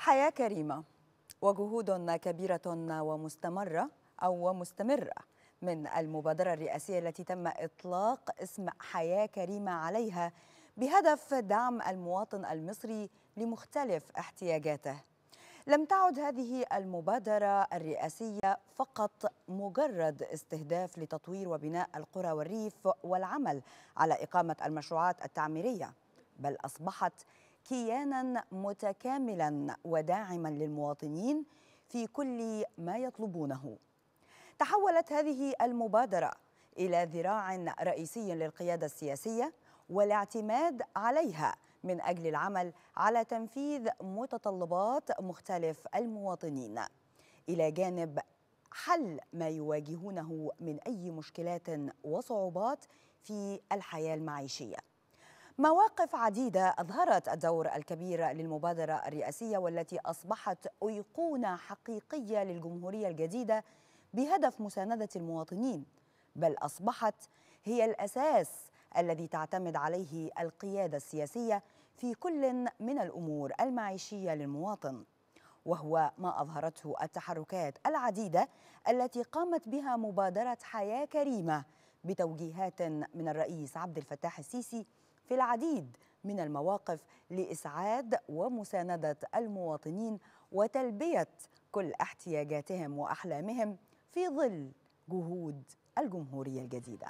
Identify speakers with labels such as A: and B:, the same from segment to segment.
A: حياة كريمة وجهود كبيرة ومستمرة أو ومستمرة من المبادرة الرئاسية التي تم إطلاق اسم حياة كريمة عليها بهدف دعم المواطن المصري لمختلف احتياجاته. لم تعد هذه المبادرة الرئاسية فقط مجرد استهداف لتطوير وبناء القرى والريف والعمل على إقامة المشروعات التعميرية، بل أصبحت كيانا متكاملا وداعما للمواطنين في كل ما يطلبونه. تحولت هذه المبادرة إلى ذراع رئيسي للقيادة السياسية والاعتماد عليها من أجل العمل على تنفيذ متطلبات مختلف المواطنين إلى جانب حل ما يواجهونه من أي مشكلات وصعوبات في الحياة المعيشية مواقف عديدة أظهرت الدور الكبير للمبادرة الرئاسية والتي أصبحت أيقونة حقيقية للجمهورية الجديدة بهدف مساندة المواطنين بل أصبحت هي الأساس الذي تعتمد عليه القيادة السياسية في كل من الأمور المعيشية للمواطن وهو ما أظهرته التحركات العديدة التي قامت بها مبادرة حياة كريمة بتوجيهات من الرئيس عبد الفتاح السيسي في العديد من المواقف لإسعاد ومساندة المواطنين وتلبية كل احتياجاتهم وأحلامهم في ظل جهود الجمهورية الجديدة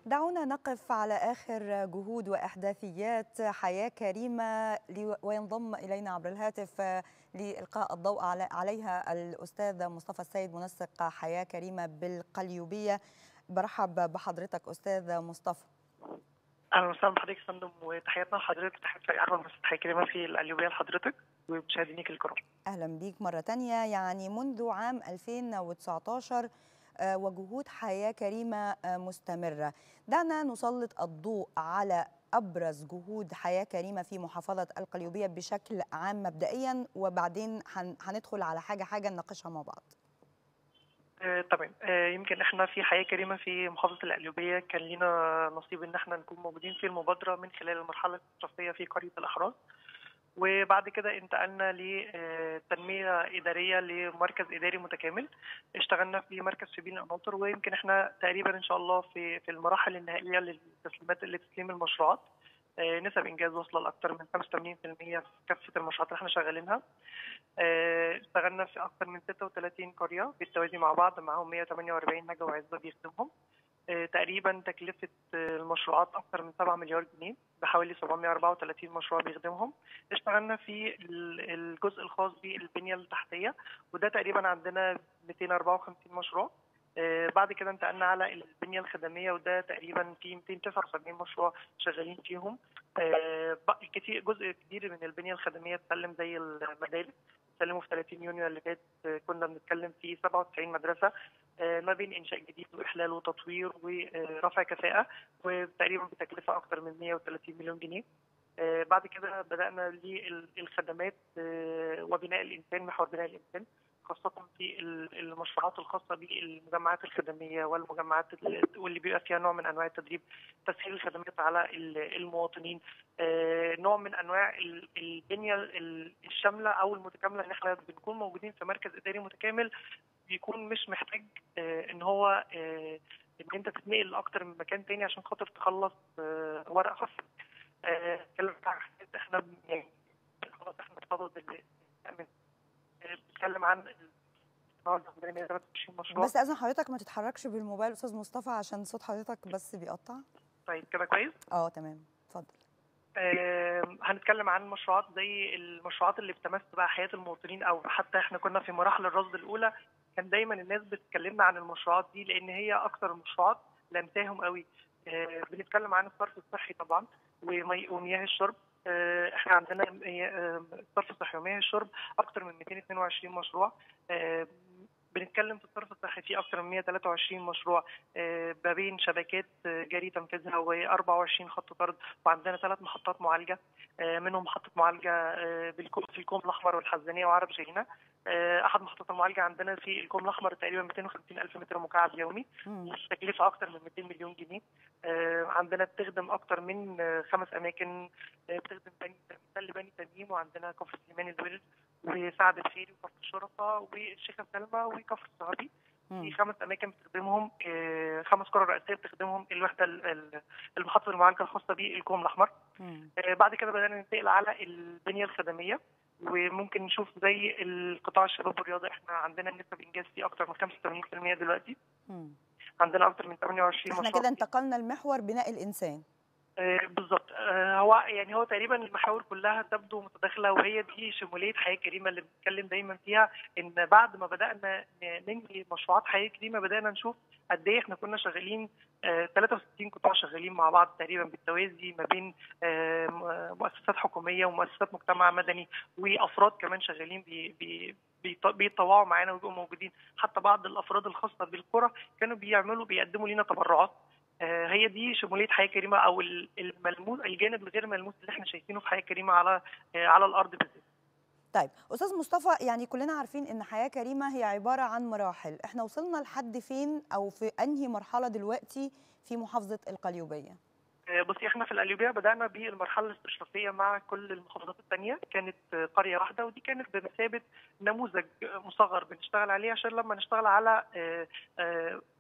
A: دعونا نقف على آخر جهود وإحداثيات حياة كريمة وينضم إلينا عبر الهاتف لإلقاء الضوء عليها الأستاذ مصطفى السيد منسق حياة كريمة بالقليوبية برحب بحضرتك أستاذ مصطفى
B: اهلا وسهلا بحضرتك يا فندم وتحياتنا لحضرتك وتحيات فريق احمد مصطفى حياه كريمه في القليوبيه لحضرتك ومشاهدينك الكرام.
A: اهلا بيك مره ثانيه يعني منذ عام 2019 وجهود حياة كريمة مستمرة دعنا نسلط الضوء على أبرز جهود حياة كريمة في محافظة القليوبية بشكل عام مبدئيا وبعدين هندخل على حاجة حاجة نناقشها مع بعض
B: آه طبعا آه يمكن احنا في حياه كريمه في محافظه القليوبيه كان لنا نصيب ان احنا نكون موجودين في المبادره من خلال المرحله الاستشرافيه في قريه الاحراز وبعد كده انتقلنا لتنميه اداريه لمركز اداري متكامل اشتغلنا في مركز شبين القناطر ويمكن احنا تقريبا ان شاء الله في في المراحل النهائيه للتسليمات لتسليم المشروعات نسب انجاز واصله لاكثر من 85% في كافه المشروعات اللي احنا شغالينها اشتغلنا في اكثر من 36 قريه بالتوازي مع بعض معاهم 148 نجا وعزبه بيخدمهم تقريبا تكلفه المشروعات اكثر من 7 مليار جنيه بحوالي 734 مشروع بيخدمهم اشتغلنا في الجزء الخاص بالبنيه التحتيه وده تقريبا عندنا 254 مشروع بعد كده انتقلنا على البنيه الخدميه وده تقريبا في 279 مشروع شغالين فيهم كتير جزء كبير من البنيه الخدميه اتسلم زي المدارس سلموا في 30 يونيو اللي فات كنا بنتكلم في 97 مدرسه ما بين انشاء جديد واحلال وتطوير ورفع كفاءه وتقريبا بتكلفه اكثر من 130 مليون جنيه بعد كده بدانا للخدمات وبناء الانسان محور بناء الانسان خاصة في المشروعات الخاصة بالمجمعات الخدمية والمجمعات واللي بيبقى فيها نوع من أنواع التدريب تسهيل الخدمات على المواطنين نوع من أنواع البنية الشاملة أو المتكاملة إن احنا بنكون موجودين في مركز إداري متكامل بيكون مش محتاج إن هو إن أنت تتنقل لأكتر من مكان تاني عشان خاطر تخلص ورق خاص احنا يعني خلاص احنا بصدد بتكلم عن
A: بس اذن حضرتك ما تتحركش بالموبايل استاذ مصطفى عشان صوت حضرتك بس بيقطع
B: طيب كده كويس
A: اه تمام اتفضل
B: آه هنتكلم عن مشروعات زي المشروعات اللي بتمس بقى حياه المواطنين او حتى احنا كنا في مراحل الرصد الاولى كان دايما الناس بتكلمنا عن المشروعات دي لان هي اكثر المشروعات لمساهم قوي آه بنتكلم عن الصرف الصحي طبعا ومياه الشرب احنا عندنا الصرف الصحي ومياه الشرب اكثر من 222 مشروع بنتكلم في الصرف الصحي في اكثر من 123 مشروع ما بين شبكات جاري تنفيذها و24 خط طرد وعندنا ثلاث محطات معالجه منهم محطه معالجه في الكوم الاحمر والحزانيه وعرب شيرينا احد محطات المعالجه عندنا في الكوم الاحمر تقريبا 250 الف متر مكعب يومي تكلفه اكثر من 200 مليون جنيه عندنا بتخدم اكثر من خمس اماكن بتخدم بني تل بني تميم وعندنا كفر سليمان الورد وسعد الخيري وكفر الشرفه والشيخه سلمى وكفر الصهري في خمس اماكن بتخدمهم خمس قرى رئيسيه بتخدمهم الوحده المحطه المعالجه الخاصه بالكوم الاحمر بعد كده بدانا ننتقل على البنيه الخدميه وممكن نشوف زي القطاع الشباب والرياضه احنا عندنا نسب انجاز فيه اكثر من 85% دلوقتي مم. عندنا اكثر من 28
A: احنا كده انتقلنا لمحور بناء الانسان
B: آه بالظبط آه هو يعني هو تقريبا المحاور كلها تبدو متداخله وهي دي شموليه حياه كريمه اللي بنتكلم دايما فيها ان بعد ما بدانا ننهي مشروعات حياه كريمه بدانا نشوف قد ايه احنا كنا شغالين آه 63 قطاع شغالين مع بعض تقريبا بالتوازي ما بين مؤسسات حكوميه ومؤسسات مجتمع مدني وافراد كمان شغالين بي بي بيتطوعوا معانا ويبقوا موجودين حتى بعض الافراد الخاصه بالقرى كانوا بيعملوا بيقدموا لنا تبرعات هي دي شموليه حياه كريمه او الملموس الجانب الغير ملموس اللي احنا شايفينه في حياه كريمه على على الارض بالذات.
A: طيب استاذ مصطفى يعني كلنا عارفين ان حياه كريمه هي عباره عن مراحل، احنا وصلنا لحد فين او في انهي مرحله دلوقتي في محافظه القليوبيه؟
B: بصي احنا في القليوبيه بدانا بالمرحله الاستشرافيه مع كل المحافظات الثانيه كانت قريه واحده ودي كانت بمثابه نموذج مصغر بنشتغل عليه عشان لما نشتغل على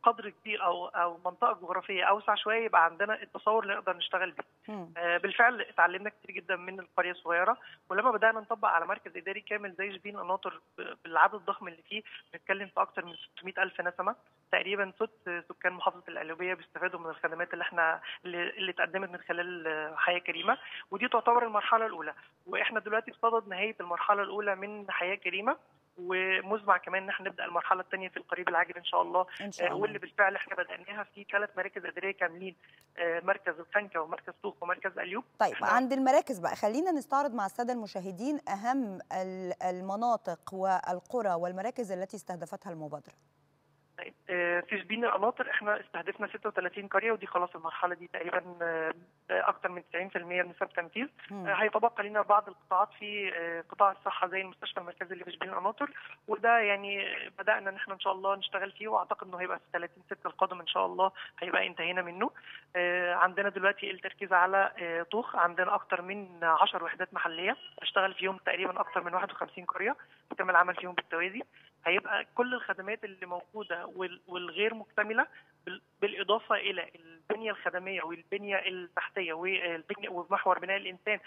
B: قدر كبير او او منطقه جغرافيه اوسع شويه يبقى عندنا التصور اللي نقدر نشتغل بيه.
A: مم.
B: آه، بالفعل اتعلمنا كتير جدا من القريه الصغيره ولما بدانا نطبق على مركز اداري كامل زي شبين قناطر ب- بالعدد الضخم اللي فيه بنتكلم في اكثر من 600 الف نسمه تقريبا ست سكان محافظه القليوبيه بيستفادوا من الخدمات اللي احنا اللي, اللي اتقدمت من خلال آه، حياه كريمه ودي تعتبر المرحله الاولى واحنا دلوقتي في صدد نهايه المرحله الاولى من حياه كريمه ومزمع كمان ان احنا نبدا المرحله الثانيه في القريب العاجل ان شاء الله
A: ان شاء
B: آه،
A: الله
B: واللي بالفعل احنا بداناها في ثلاث مراكز اداريه كاملين آه، مركز الخنكه ومركز طوخ ومركز اليوب
A: طيب
B: إحنا-
A: عند المراكز بقى خلينا نستعرض مع الساده المشاهدين اهم ال- المناطق والقرى والمراكز التي استهدفتها المبادره
B: طيب، آه، في شبين القناطر احنا استهدفنا 36 قريه ودي خلاص المرحله دي تقريبا آه، آه، اكثر من 90% من نسب تنفيذ
A: مم.
B: آه، هيتبقى لنا بعض القطاعات في آه، قطاع الصحه زي المستشفى المركزي اللي في شبين القناطر وده يعني آه، بدانا ان احنا ان شاء الله نشتغل فيه واعتقد انه هيبقى في 30 6 القادم ان شاء الله هيبقى انتهينا منه آه، عندنا دلوقتي التركيز على آه، طوخ عندنا اكثر من 10 وحدات محليه اشتغل فيهم تقريبا اكثر من 51 قريه تم العمل فيهم بالتوازي هيبقى كل الخدمات اللي موجوده وال- والغير مكتمله بال- بالاضافه الى البنيه الخدميه والبنيه التحتيه والبنيه ومحور بناء الانسان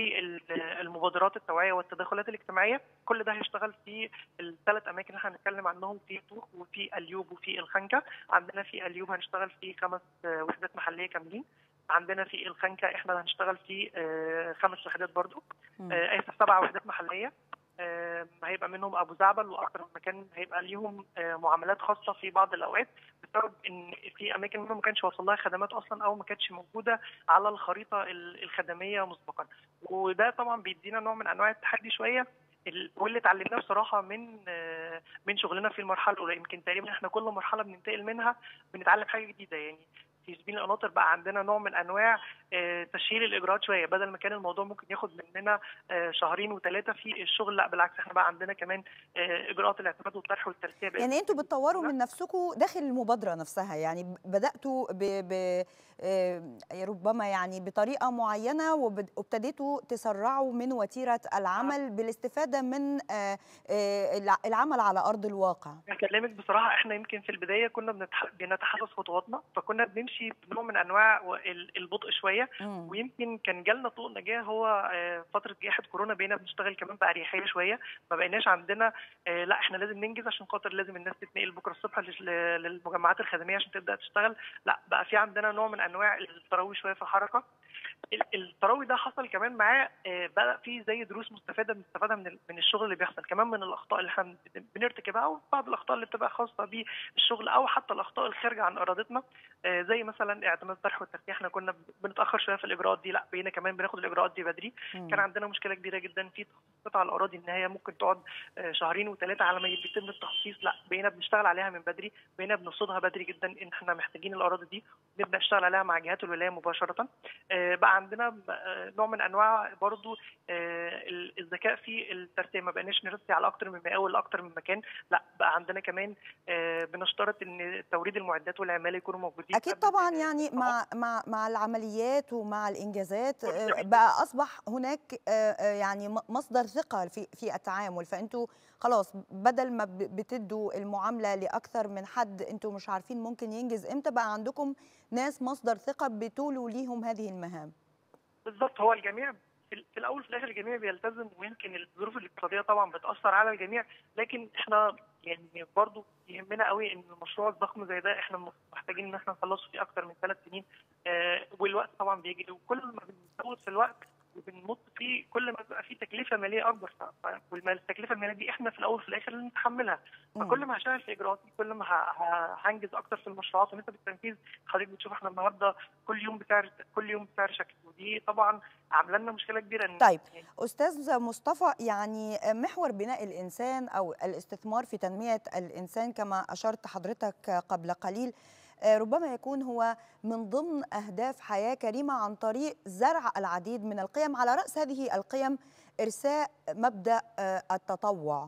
B: والمبادرات التوعيه والتدخلات الاجتماعيه كل ده هيشتغل في الثلاث اماكن اللي احنا هنتكلم عنهم في طوخ وفي اليوب وفي الخنكه عندنا في اليوب هنشتغل في خمس آه، وحدات محليه كاملين عندنا في الخنكه احنا هنشتغل في آه، خمس وحدات برضو
A: مم.
B: آه، اسف سبع وحدات محليه آه، هيبقى منهم ابو زعبل واكثر من مكان هيبقى ليهم آه، معاملات خاصه في بعض الاوقات بسبب ان في اماكن منهم ما كانش واصل لها خدمات اصلا او ما كانتش موجوده على الخريطه ال- الخدميه مسبقا وده طبعا بيدينا نوع من انواع التحدي شويه ال- واللي اتعلمناه بصراحه من آه، من شغلنا في المرحله الاولى يمكن تقريبا احنا كل مرحله بننتقل منها بنتعلم حاجه جديده يعني في سبيل القناطر بقى عندنا نوع من انواع آه، تسهيل الاجراءات شويه بدل ما كان الموضوع ممكن ياخد مننا آه، شهرين وثلاثه في الشغل لا بالعكس احنا بقى عندنا كمان آه، اجراءات الاعتماد والطرح والترتيب بقت
A: يعني انتوا بتطوروا
B: لا.
A: من نفسكم داخل المبادره نفسها يعني ب- بداتوا ب... ب... آه، ربما يعني بطريقه معينه وبد- وابتديتوا تسرعوا من وتيره العمل بالاستفاده من آه، آه، الع- العمل على ارض الواقع
B: اكلمك بصراحه احنا يمكن في البدايه كنا بنتح- بنتحسس خطواتنا فكنا بنمشي بنوع من انواع و- ال- البطء شويه
A: مم.
B: ويمكن كان جالنا طوق نجاه هو آه، فتره جائحه كورونا بقينا بنشتغل كمان باريحيه شويه ما بقيناش عندنا آه، لا احنا لازم ننجز عشان خاطر لازم الناس تتنقل بكره الصبح لل- للمجمعات الخدميه عشان تبدا تشتغل لا بقى في عندنا نوع من انواع التروي شويه في الحركه ال- التروي ده حصل كمان معاه آه، بقى في زي دروس مستفاده بنستفادها من ال- من الشغل اللي بيحصل كمان من الاخطاء اللي احنا بن- بنرتكبها او بعض الاخطاء اللي بتبقى خاصه بالشغل او حتى الاخطاء الخارجه عن ارادتنا آه، زي مثلا اعتماد الطرح والترتيح احنا كنا بنتاخر شويه في الاجراءات دي لا بقينا كمان بناخد الاجراءات دي بدري
A: مم.
B: كان عندنا مشكله كبيره جدا في تخصيصات على الاراضي ان هي ممكن تقعد آه، شهرين وثلاثه على ما يتم التخصيص لا بقينا بنشتغل عليها من بدري بقينا بنرصدها بدري جدا ان احنا محتاجين الاراضي دي نبدا نشتغل عليها مع جهات الولايه مباشره آه، بقى عندنا آه، نوع من انواع برضو آه، ال- الذكاء في الترتيب ما بقيناش نرسي على اكتر من مقاول اكتر من مكان لا بقى عندنا كمان آه، بنشترط ان توريد المعدات والعماله يكونوا موجودين
A: اكيد
B: قبل
A: طبعا
B: ال-
A: يعني
B: الطبق.
A: مع مع مع العمليات ومع الانجازات آه،
B: جميل.
A: بقى اصبح هناك آه، آه، يعني م- مصدر ثقه في في التعامل فانتوا خلاص بدل ما ب- بتدوا المعامله لاكثر من حد انتوا مش عارفين ممكن ينجز امتى بقى عندكم ناس مصدر ثقه بتولوا ليهم هذه المهام
B: بالظبط هو الجميع في في الاول وفي الاخر الجميع بيلتزم ويمكن الظروف الاقتصاديه طبعا بتاثر على الجميع لكن احنا يعني برضو يهمنا قوي ان المشروع الضخم زي ده احنا محتاجين ان احنا نخلصه في اكتر من ثلاث سنين آه والوقت طبعا بيجري وكل ما بنزود في الوقت وبنمط فيه كل ما بيبقى فيه تكلفه ماليه اكبر ف- ف- والتكلفه الماليه دي احنا في الاول وفي الاخر اللي نتحملها
A: مم.
B: فكل ما هشتغل في اجراءاتي كل ما ه- ه- هنجز اكتر في المشروعات ونسب التنفيذ حضرتك بتشوف احنا النهارده كل يوم بسعر كل يوم بسعر شكل ودي طبعا عامله لنا مشكله كبيره إن
A: طيب.
B: يعني
A: استاذ مصطفى يعني محور بناء الانسان او الاستثمار في تنميه الانسان كما اشرت حضرتك قبل قليل آه، ربما يكون هو من ضمن اهداف حياه كريمه عن طريق زرع العديد من القيم على راس هذه القيم ارساء مبدا آه، التطوع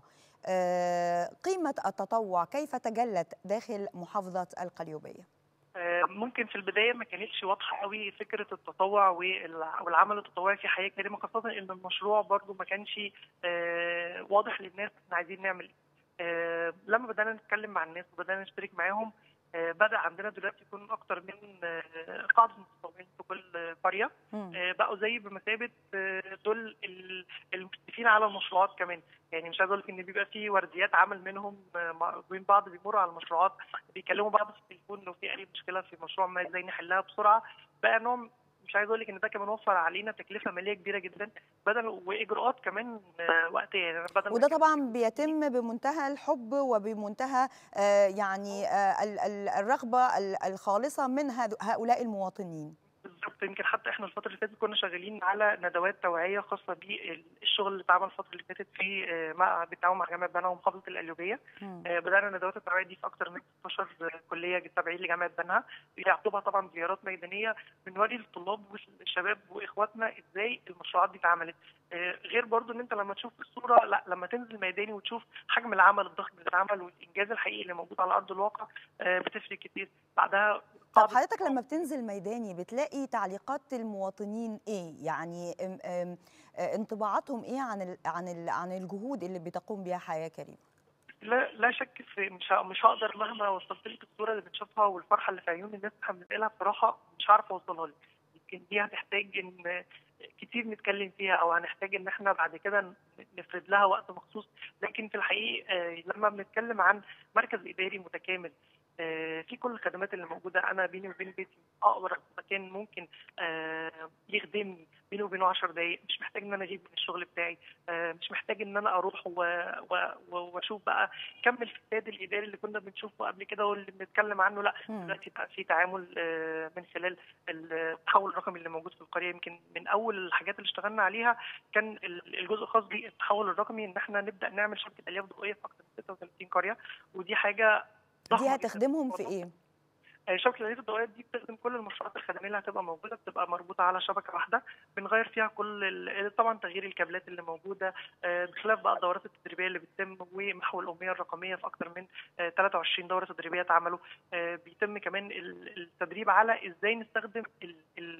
A: آه، قيمه التطوع كيف تجلت داخل محافظه القليوبيه
B: آه، ممكن في البدايه ما كانتش واضحه قوي فكره التطوع والع- والعمل التطوعي في حياه كريمه خاصه ان المشروع برضو ما كانش آه، واضح للناس احنا عايزين نعمل ايه آه، لما بدانا نتكلم مع الناس وبدانا نشترك معاهم آه، بدا عندنا دلوقتي يكون اكتر من آه، قاعده متطوعين في كل آه، قريه
A: مم.
B: آه، بقوا زي بمثابه آه، دول ال- المشرفين على المشروعات كمان يعني مش عايز اقول لك ان بيبقى في ورديات عمل منهم آه، مع- بين بعض بيمروا على المشروعات بيكلموا بعض في التليفون لو في اي مشكله في مشروع ما ازاي نحلها بسرعه بقى نوع مش عايز اقول لك ان ده كمان وفر علينا تكلفه ماليه كبيره جدا بدل واجراءات كمان آه، وقتيه يعني بدل ما
A: وده
B: كان-
A: طبعا بيتم بمنتهى الحب وبمنتهى آه، يعني آه، ال- ال- الرغبة ال- الخالصة من هذ- هؤلاء المواطنين
B: بالظبط يمكن حتى احنا الفتره اللي فاتت كنا شغالين على ندوات توعيه خاصه بالشغل اللي اتعمل الفتره اللي فاتت في آه، مع بالتعاون مع جامعه بنها ومحافظه القليوبيه
A: مم.
B: آه، بدانا ندوات التوعيه دي في اكثر من 16 كليه تابعين لجامعه بنها بيعقبها طبعا زيارات ميدانيه بنوري للطلاب والشباب واخواتنا ازاي المشروعات دي اتعملت آه، غير برضو ان انت لما تشوف الصوره لا لما تنزل ميداني وتشوف حجم العمل الضخم اللي اتعمل والانجاز الحقيقي اللي موجود على ارض الواقع آه، بتفرق كتير بعدها
A: طب
B: قاعدة-
A: حضرتك لما بتنزل ميداني بتلاقي تعليقات المواطنين ايه يعني ام- ام- آه، انطباعاتهم ايه عن ال عن ال عن الجهود اللي بتقوم بها حياة كريمة
B: لا لا شك في مش ه- مش هقدر مهما وصلت لك الصوره اللي بنشوفها والفرحه اللي في عيون الناس احنا بننقلها بصراحه مش هعرف اوصلها لك يمكن دي هتحتاج ان كتير نتكلم فيها او هنحتاج ان احنا بعد كده ن- نفرد لها وقت مخصوص لكن في الحقيقه آه، لما بنتكلم عن مركز اداري متكامل آه، في كل الخدمات اللي موجوده انا بيني وبين بيتي اقرب مكان ممكن آه، يخدمني بيني وبينه 10 دقائق مش محتاج ان انا اغيب من الشغل بتاعي آه، مش محتاج ان انا اروح و- و- و- واشوف بقى كم الفساد الاداري اللي كنا بنشوفه قبل كده واللي بنتكلم عنه لا
A: مم.
B: دلوقتي بقى في تعامل آه، من خلال التحول الرقمي اللي موجود في القريه يمكن من اول الحاجات اللي اشتغلنا عليها كان ال- الجزء الخاص بالتحول الرقمي ان احنا نبدا نعمل شبكه الياف ضوئيه في اكثر من 36 قريه ودي حاجه ضخمة
A: دي
B: جداً.
A: هتخدمهم في ايه
B: آه، شبكه الالياف الضوئيه دي بتخدم كل المشروعات الخدميه اللي هتبقى موجوده بتبقى مربوطه على شبكه واحده بنغير فيها كل ال- طبعا تغيير الكابلات اللي موجوده آه، بخلاف بقى الدورات التدريبيه اللي بتتم ومحو الاميه الرقميه في اكثر من آه، 23 دوره تدريبيه اتعملوا آه، بيتم كمان ال- التدريب على ازاي نستخدم ال ال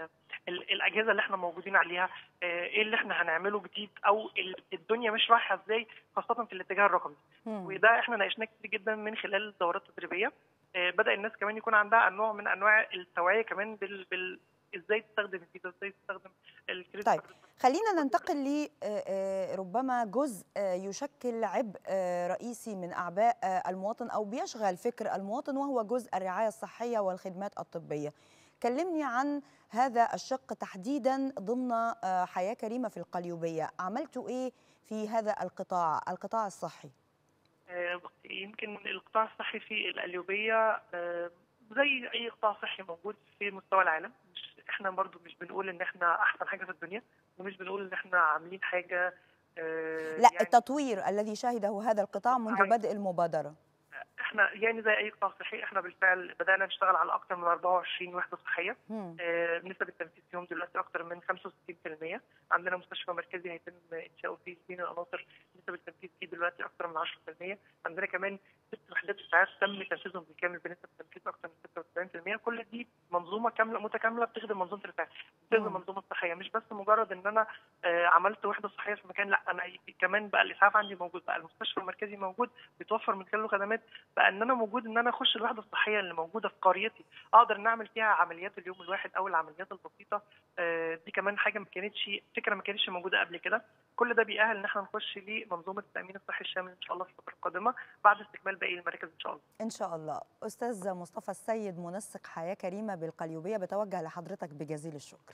B: ال- الاجهزه اللي احنا موجودين عليها آه، ايه اللي احنا هنعمله جديد او ال- الدنيا مش رايحه ازاي خاصه في الاتجاه الرقمي
A: مم.
B: وده احنا ناقشناه كتير جدا من خلال الدورات التدريبيه آه، بدا الناس كمان يكون عندها نوع من انواع التوعيه كمان بال, بال... ازاي تستخدم الفيزا ازاي تستخدم الكريدت
A: طيب.
B: كارد.
A: خلينا ننتقل ل آه، آه، ربما جزء آه، يشكل عبء آه، رئيسي من اعباء آه، المواطن او بيشغل فكر المواطن وهو جزء الرعايه الصحيه والخدمات الطبيه. كلمني عن هذا الشق تحديدا ضمن آه، حياه كريمه في القليوبيه، عملتوا ايه في هذا القطاع، القطاع الصحي؟
B: آه، بصي، يمكن القطاع الصحي في القليوبيه آه، زي اي قطاع صحي موجود في مستوى العالم مش احنا برضو مش بنقول ان احنا احسن حاجه في الدنيا ومش بنقول ان احنا عاملين حاجه آه،
A: لا
B: يعني
A: التطوير الذي شهده هذا القطاع منذ
B: عايز-
A: بدء المبادره.
B: احنا يعني زي اي قطاع صحي احنا بالفعل بدانا نشتغل على اكثر من 24 وحده صحيه
A: مم.
B: آه، نسب التنفيذ فيهم دلوقتي اكثر من 65% عندنا مستشفى مركزي هيتم انشاؤه في سنين العناصر نسب التنفيذ فيه دلوقتي اكثر من 10% عندنا كمان ست وحدات اسعاف تم تنفيذهم بالكامل بنسب تنفيذ اكثر من 96% كل دي منظومه كامله متكامله بتخدم منظومه الرفاه بتخدم
A: مم.
B: المنظومه الصحيه مش بس مجرد ان انا آه، عملت وحده صحيه في مكان لا انا كمان بقى الاسعاف عندي موجود بقى المستشفى المركزي موجود بيتوفر من خلاله خدمات بقى ان انا موجود ان انا اخش الوحده الصحيه اللي موجوده في قريتي اقدر نعمل فيها عمليات اليوم الواحد او العمليات البسيطه آه، دي كمان حاجه ما كانتش فكره ما كانتش موجوده قبل كده كل ده بيأهل ان احنا نخش لمنظومه التامين الصحي الشامل ان شاء الله في الفتره القادمه بعد استكمال باقي المراكز ان شاء الله
A: إن شاء الله أستاذ مصطفى السيد منسق حياة كريمة بالقليوبية بتوجه لحضرتك بجزيل الشكر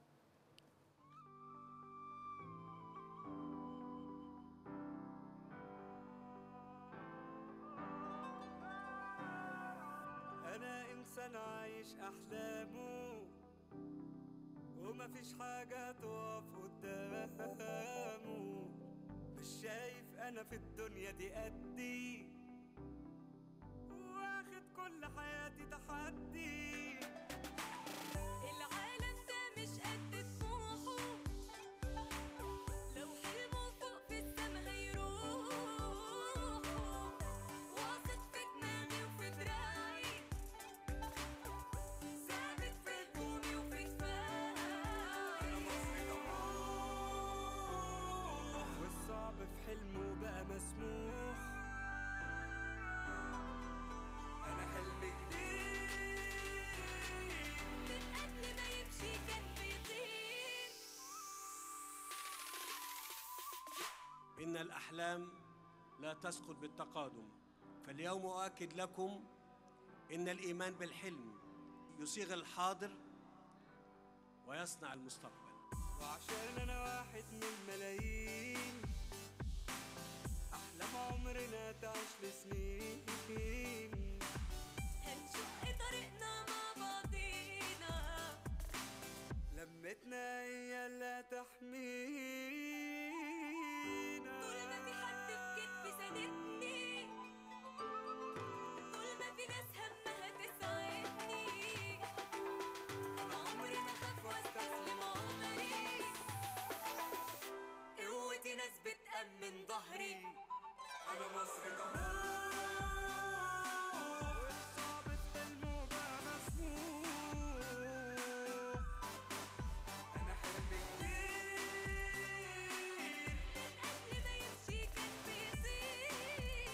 C: انا انسان عايش احلامه ومفيش حاجة تقف قدامه مش شايف انا في الدنيا دي قدي واخد كل حياتي تحدي
D: العالم ده مش قد طموحه لو حلمه فوق في السما هيروح واثق في دماغي وفي دراعي ثابت في هجومي وفي دفاعي
C: والصعب في حلمه بقى مسموح انا حلمي إن الأحلام لا تسقط بالتقادم فاليوم أؤكد لكم إن الإيمان بالحلم يصيغ الحاضر ويصنع المستقبل
E: وعشان انا واحد من ملايين احلام عمرنا تعيش لسنين
D: هنشق طريقنا مع بعضينا
E: لمتنا هي اللي تحمينا
D: طول ما في حد في كتفي ساندني طول ما في ناس همها تساعدني انا عمري ما اخاف واستسلم عمري قوتي ناس بتأمن ظهري
E: انا مصر قهار والصعب في حلمه بقى مسموح انا حلمي كبير
D: قبل ما يمشي كان بيصير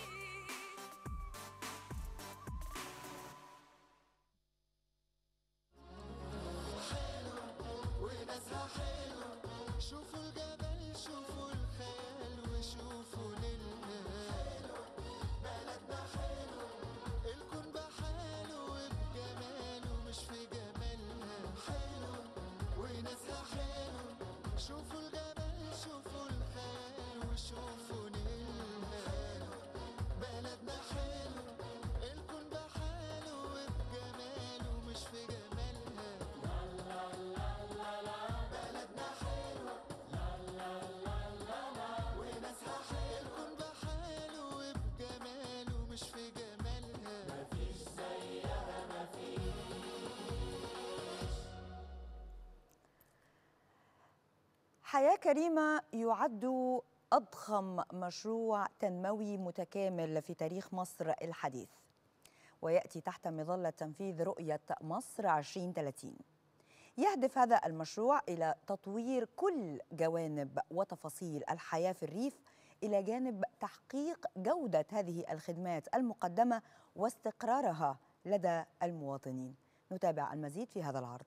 F: وناسها حلو شوفوا الجبل شوفوا الخيال وشوفوا ليلنا بلدنا حلو الكون بحاله وبجماله مش في جمالنا حلو وناسها حلو شوفوا الجبل شوفوا الخيال وشوفوا ليلنا بلدنا حلو الكون بحاله وبجماله مش في جمالنا بلدنا حلوة لا لا لا لا لا وناسها حلوة الكون بحاله وبجماله مش في جمالها مفيش زيها مفيش
A: حياة كريمة يعد أضخم مشروع تنموي متكامل في تاريخ مصر الحديث ويأتي تحت مظلة تنفيذ رؤية مصر 2030 يهدف هذا المشروع إلى تطوير كل جوانب وتفاصيل الحياة في الريف إلى جانب تحقيق جودة هذه الخدمات المقدمة واستقرارها لدى المواطنين نتابع المزيد في هذا العرض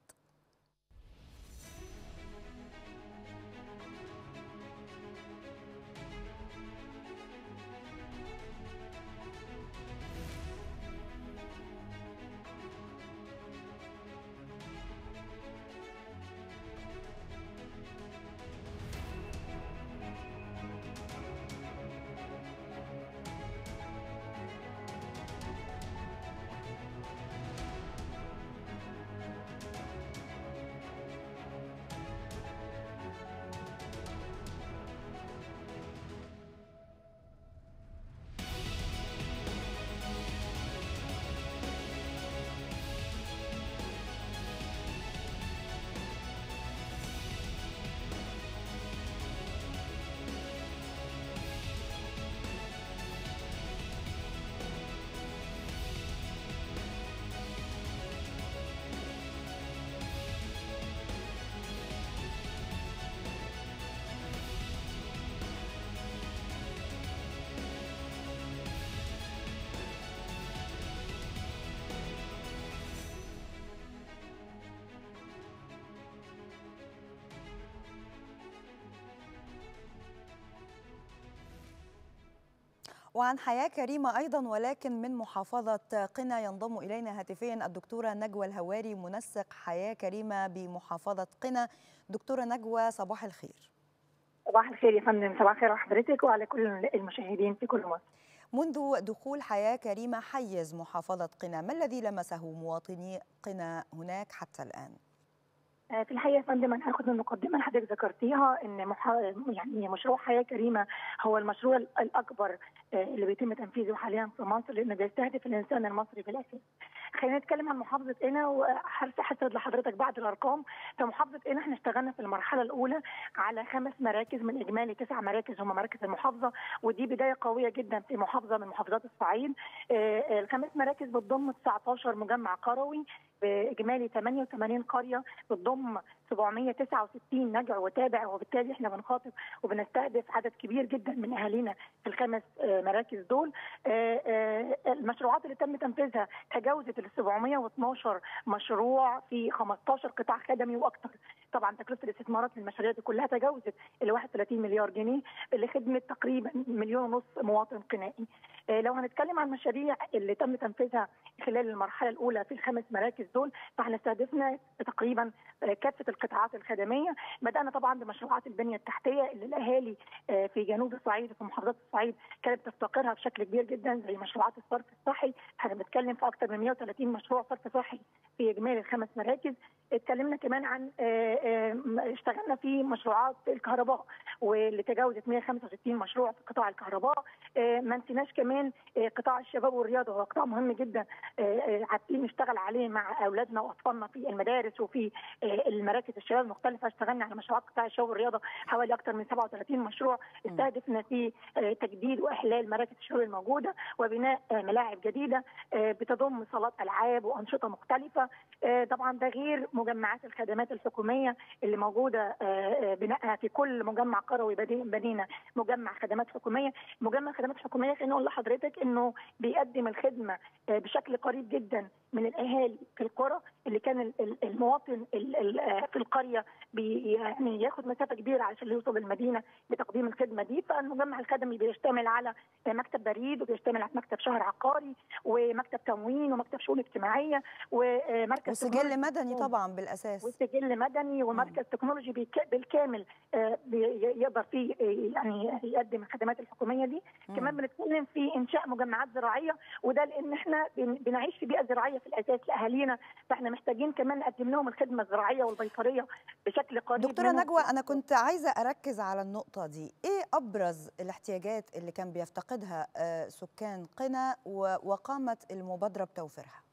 A: وعن حياة كريمة أيضا ولكن من محافظة قنا ينضم إلينا هاتفيا الدكتورة نجوى الهواري منسق حياة كريمة بمحافظة قنا دكتورة نجوى صباح الخير
G: صباح الخير يا فندم صباح الخير على حضرتك وعلى كل المشاهدين في كل مصر
A: منذ دخول حياة كريمة حيز محافظة قنا ما الذي لمسه مواطني قنا هناك حتى الآن؟
G: آه، في الحقيقه يا فندم انا هاخد المقدمه اللي حضرتك ذكرتيها ان محا... يعني مشروع حياه كريمه هو المشروع ال- الاكبر آه، اللي بيتم تنفيذه حاليا في مصر لانه بيستهدف الانسان المصري بالاساس. خلينا نتكلم عن محافظه قنا وهسرد لحضرتك بعض الارقام في محافظه قنا احنا اشتغلنا في المرحله الاولى على خمس مراكز من اجمالي تسع مراكز هم مراكز المحافظه ودي بدايه قويه جدا في محافظه من محافظات الصعيد آه، آه، الخمس مراكز بتضم 19 مجمع قروي باجمالي 88 قريه بتضم بيضم 769 نجع وتابع وبالتالي احنا بنخاطب وبنستهدف عدد كبير جدا من اهالينا في الخمس آه، مراكز دول آه، آه، المشروعات اللي تم تنفيذها تجاوزت ال 712 مشروع في 15 قطاع خدمي واكثر طبعا تكلفه الاستثمارات للمشاريع دي كلها تجاوزت ال 31 مليار جنيه لخدمه تقريبا مليون ونص مواطن قنائي آه، لو هنتكلم عن المشاريع اللي تم تنفيذها خلال المرحله الاولى في الخمس مراكز دول فاحنا استهدفنا تقريبا آه، كافه القطاعات الخدميه بدانا طبعا بمشروعات البنيه التحتيه اللي الاهالي آه، في جنوب الصعيد وفي محافظات الصعيد كانت تفتقرها بشكل كبير جدا زي مشروعات الصرف الصحي احنا بنتكلم في اكثر من 130 مشروع صرف صحي في اجمالي الخمس مراكز اتكلمنا كمان عن آه، آه، اشتغلنا في مشروعات الكهرباء واللي تجاوزت 165 مشروع في قطاع الكهرباء آه، ما نسيناش كمان آه، قطاع الشباب والرياضه وهو قطاع مهم جدا آه، آه، عارفين نشتغل عليه مع اولادنا واطفالنا في المدارس وفي آه، المراكز الشباب المختلفه اشتغلنا على مشروعات قطاع الشباب والرياضه حوالي اكثر من 37 مشروع استهدفنا في آه، تجديد واحلال مراكز الشباب الموجوده وبناء آه، ملاعب جديده آه، بتضم صالات العاب وانشطه مختلفه آه، طبعا ده غير مجمعات الخدمات الحكوميه اللي موجوده آه، آه، بنائها في كل مجمع قروي بدي- بنينا مجمع خدمات حكوميه مجمع خدمات حكوميه خليني اقول لحضرتك انه بيقدم الخدمه آه، بشكل قريب جدا من الاهالي في القرى اللي كان ال- ال- المواطن ال- ال- آه، في القريه بي يعني ياخد مسافه كبيره عشان يوصل المدينه لتقديم الخدمه دي فالمجمع الخدمي بيشتمل على مكتب بريد وبيشتمل على مكتب شهر عقاري ومكتب تموين ومكتب شؤون اجتماعيه ومركز
A: وسجل
G: تكنولوجي
A: مدني طبعا بالاساس
G: وسجل مدني ومركز تكنولوجي بيك- بالكامل آه، بي- يقدر فيه آه، يعني يقدم الخدمات الحكوميه دي كمان بنتكلم في انشاء مجمعات زراعيه وده لان احنا بن- بنعيش في بيئه زراعيه في الاساس لاهالينا فاحنا محتاجين كمان نقدم لهم الخدمه الزراعيه والبيطريه بشكل قريب
A: دكتورة
G: منهم.
A: نجوى أنا كنت عايزة أركز على النقطة دي إيه أبرز الاحتياجات اللي كان بيفتقدها آه، سكان قنا و- وقامت المبادرة بتوفيرها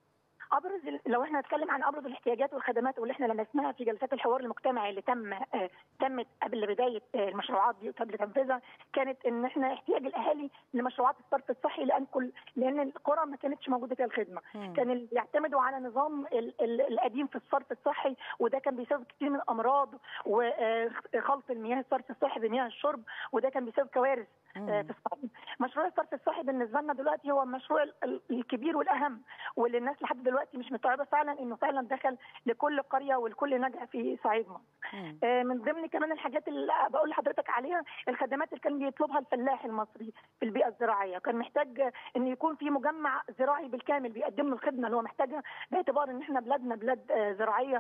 G: ابرز ال- لو احنا نتكلم عن ابرز الاحتياجات والخدمات واللي احنا لمسناها في جلسات الحوار المجتمعي اللي تم آه، تمت قبل بدايه آه، المشروعات دي وقبل تنفيذها كانت ان احنا احتياج الاهالي لمشروعات الصرف الصحي لان كل لان القرى ما كانتش موجوده فيها الخدمه
A: مم.
G: كان ال- بيعتمدوا على نظام ال- ال- القديم في الصرف الصحي وده كان بيسبب كتير من الامراض وخلط المياه الصرف الصحي بمياه الشرب وده كان بيسبب كوارث آه، في الصعيد. مشروع الصرف الصحي بالنسبه لنا دلوقتي هو المشروع ال- ال- الكبير والاهم واللي الناس لحد دلوقتي مش مستوعبه فعلا انه فعلا دخل لكل قريه ولكل نجع في صعيد مصر.
A: مم.
G: آه، من ضمن كمان الحاجات اللي بقول لحضرتك عليها الخدمات اللي كان بيطلبها الفلاح المصري في البيئه الزراعيه كان محتاج ان يكون في مجمع زراعي بالكامل بيقدم له الخدمه اللي هو محتاجها باعتبار ان احنا بلادنا بلاد آه، زراعيه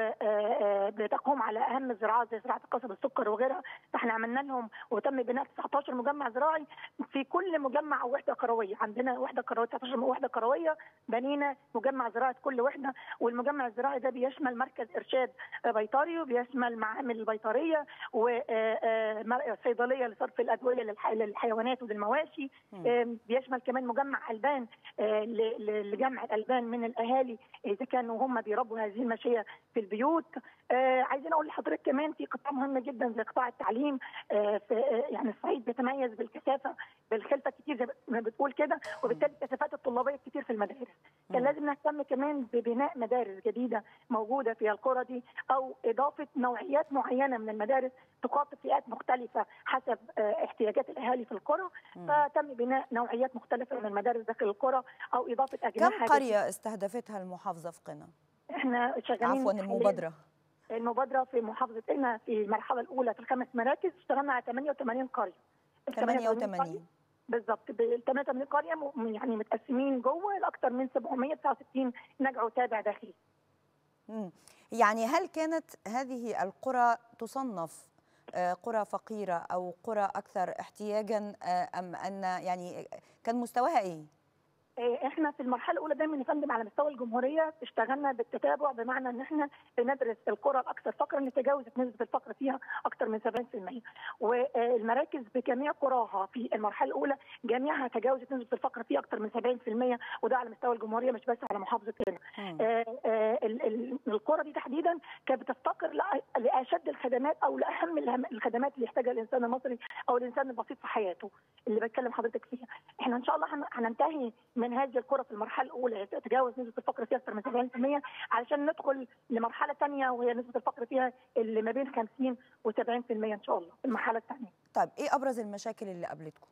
G: وبتقوم على اهم الزراعات زي زراعه القصب السكر وغيرها فاحنا عملنا لهم وتم بناء 19 مجمع زراعي في كل مجمع وحده قرويه عندنا وحده قرويه 19 وحده قرويه بنينا مجمع زراعي في كل وحده والمجمع الزراعي ده بيشمل مركز ارشاد بيطري وبيشمل معامل البيطريه وصيدليه لصرف الادويه للح- للحيوانات وللمواشي آم، بيشمل كمان مجمع البان آه، ل- ل- لجمع الالبان من الاهالي اذا كانوا هم بيربوا هذه الماشيه في البيوت آه، عايزين اقول لحضرتك كمان في قطاع مهم جدا زي قطاع التعليم آه، في آه، يعني الصعيد بيتميز بالكثافه بالخلفه كتير زي ما بتقول كده وبالتالي الكثافات الطلابيه كتير في المدارس كان لازم نهتم كمان ببناء مدارس جديده موجوده في القرى دي او اضافه نوعيات معينه من المدارس تخاطب فئات مختلفه حسب آه، احتياجات الاهالي في القرى فتم بناء نوعيات مختلفه من المدارس داخل القرى او اضافه اجنحه
A: كم قرية استهدفتها المحافظة في قنا؟
G: احنا شغالين
A: عفوا
G: حالياً
A: المبادرة
G: المبادره في محافظه قنا في المرحله الاولى في الخمس مراكز اشتغلنا على 88 قريه ال
A: 88
G: قرية بالظبط ال 88 قريه م- يعني متقسمين جوه لاكثر من 769 نجع تابع داخلي
A: مم. يعني هل كانت هذه القرى تصنف آه، قرى فقيرة أو قرى أكثر احتياجا آه، أم أن يعني كان مستواها إيه؟
G: آه، احنا في المرحله الاولى دايما يا فندم على مستوى الجمهوريه اشتغلنا بالتتابع بمعنى ان احنا بندرس القرى الاكثر فقرا اللي تجاوزت نسبه الفقر فيها اكثر من 70% والمراكز بجميع قراها في المرحله الاولى جميعها تجاوزت نسبه الفقر فيها اكثر من 70% وده على مستوى الجمهوريه مش بس على محافظه قنا
A: مم.
G: آه، آه، ال- ال- القرى دي تحديدا كانت بتفتقر لأ- لاشد الخدمات او لاهم الهم- الخدمات اللي يحتاجها الانسان المصري او الانسان البسيط في حياته اللي بتكلم حضرتك فيها احنا ان شاء الله هن- هننتهي من هذه القرى في المرحله الاولى تتجاوز نسبه الفقر فيها اكثر من 70% علشان ندخل لمرحله ثانيه وهي نسبه الفقر فيها اللي ما بين 50 و70% ان شاء الله في المرحله الثانيه.
A: طيب ايه ابرز المشاكل اللي قابلتكم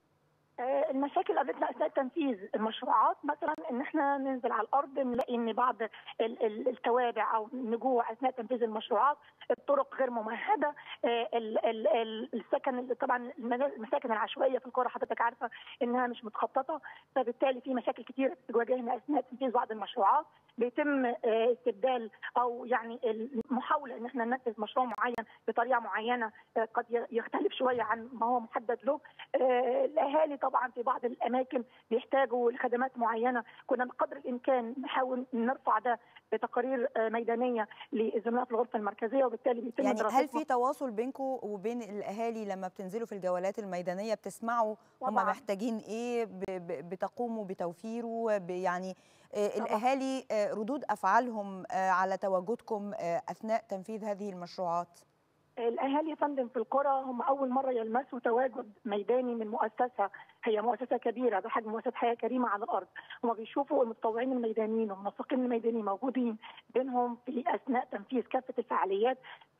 G: آه، المشاكل اللي قابلتنا اثناء تنفيذ المشروعات مثلا ان احنا ننزل على الارض نلاقي ان بعض ال- ال- التوابع او النجوع اثناء تنفيذ المشروعات الطرق غير ممهده آه، ال- ال- ال- السكن اللي- طبعا المنا- المساكن العشوائيه في القرى حضرتك عارفه انها مش متخططه فبالتالي في مشاكل كتير بتواجهنا اثناء تنفيذ بعض المشروعات بيتم آه، استبدال او يعني المحاوله ان احنا ننفذ مشروع معين بطريقه معينه آه، قد ي- يختلف شويه عن ما هو محدد له آه، الاهالي طبعا في بعض الاماكن بيحتاجوا لخدمات معينه كنا بقدر الامكان نحاول نرفع ده بتقارير آه، ميدانيه لزملاء في الغرفه المركزيه وبالتالي بيتم
A: يعني هل
G: دراستها.
A: في تواصل بينكم وبين الاهالي لما بتنزلوا في الجولات الميدانيه بتسمعوا هم
G: طبعاً.
A: محتاجين ايه ب- ب- بتقوموا بتوفيره ب- يعني آه، الاهالي آه، ردود افعالهم آه، على تواجدكم آه، اثناء تنفيذ هذه المشروعات
G: الاهالي يا فندم في القرى هم اول مره يلمسوا تواجد ميداني من مؤسسه هي مؤسسه كبيره بحجم مؤسسه حياه كريمه على الارض هم بيشوفوا المتطوعين الميدانيين والمنسقين الميدانيين موجودين بينهم في اثناء تنفيذ كافه الفعاليات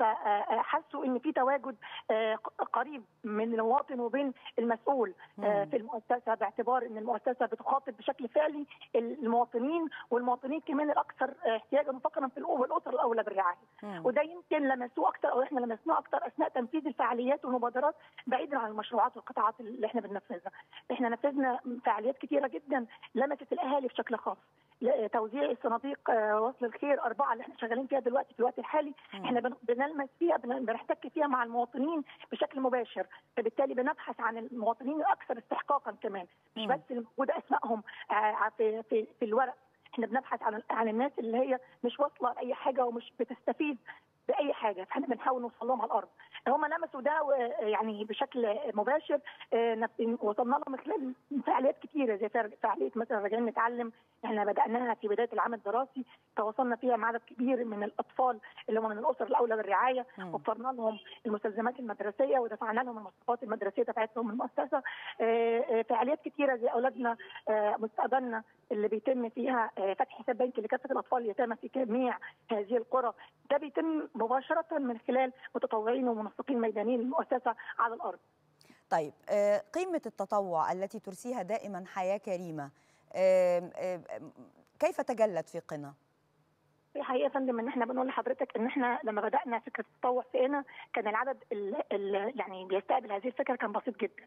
G: فحسوا ان في تواجد آه، قريب من المواطن وبين المسؤول آه، في المؤسسه باعتبار ان المؤسسه بتخاطب بشكل فعلي المواطنين والمواطنين كمان الاكثر آه، احتياجا وفقرا في الأو- والاسر الاولى بالرعايه
A: مم.
G: وده يمكن لمسوه اكتر او احنا لمسناه اكتر اثناء تنفيذ الفعاليات والمبادرات بعيدا عن المشروعات والقطاعات اللي احنا بننفذها. احنا نفذنا فعاليات كتيره جدا لمست الاهالي بشكل خاص. ل- توزيع الصناديق آه، وصل الخير اربعه اللي احنا شغالين فيها دلوقتي في الوقت الحالي
A: مم.
G: احنا بن- بنلمس فيها بن- بنحتك فيها مع المواطنين بشكل مباشر فبالتالي بنبحث عن المواطنين الاكثر استحقاقا كمان مش
A: مم.
G: بس اللي موجوده اسمائهم آه، في في في الورق احنا بنبحث عن عن الناس اللي هي مش واصله لاي حاجه ومش بتستفيد باي حاجه فاحنا بنحاول نوصل لهم على الارض هم لمسوا ده و- يعني بشكل مباشر آه، نف- وصلنا لهم من خلال فعاليات كتيره زي فع- فعاليه مثلا راجعين نتعلم احنا بداناها في بدايه العام الدراسي تواصلنا فيها مع عدد كبير من الاطفال اللي هم من الاسر الاولى بالرعايه
A: مم.
G: وفرنا لهم المستلزمات المدرسيه ودفعنا لهم المصروفات المدرسيه بتاعتهم من المؤسسه آه، آه، فعاليات كتيره زي اولادنا آه، مستقبلنا اللي بيتم فيها آه، فتح حساب بنكي لكافه الاطفال اليتامى في جميع هذه القرى ده بيتم مباشره من خلال متطوعين ومنسقين ميدانيين المؤسسه على الارض
A: طيب آه، قيمة التطوع التي ترسيها دائما حياة كريمة آم، آم، آم، كيف تجلت في قنا؟
G: في حقيقه يا فندم ان احنا بنقول لحضرتك ان احنا لما بدانا فكره التطوع في هنا كان العدد اللي يعني بيستقبل هذه الفكره كان بسيط جدا.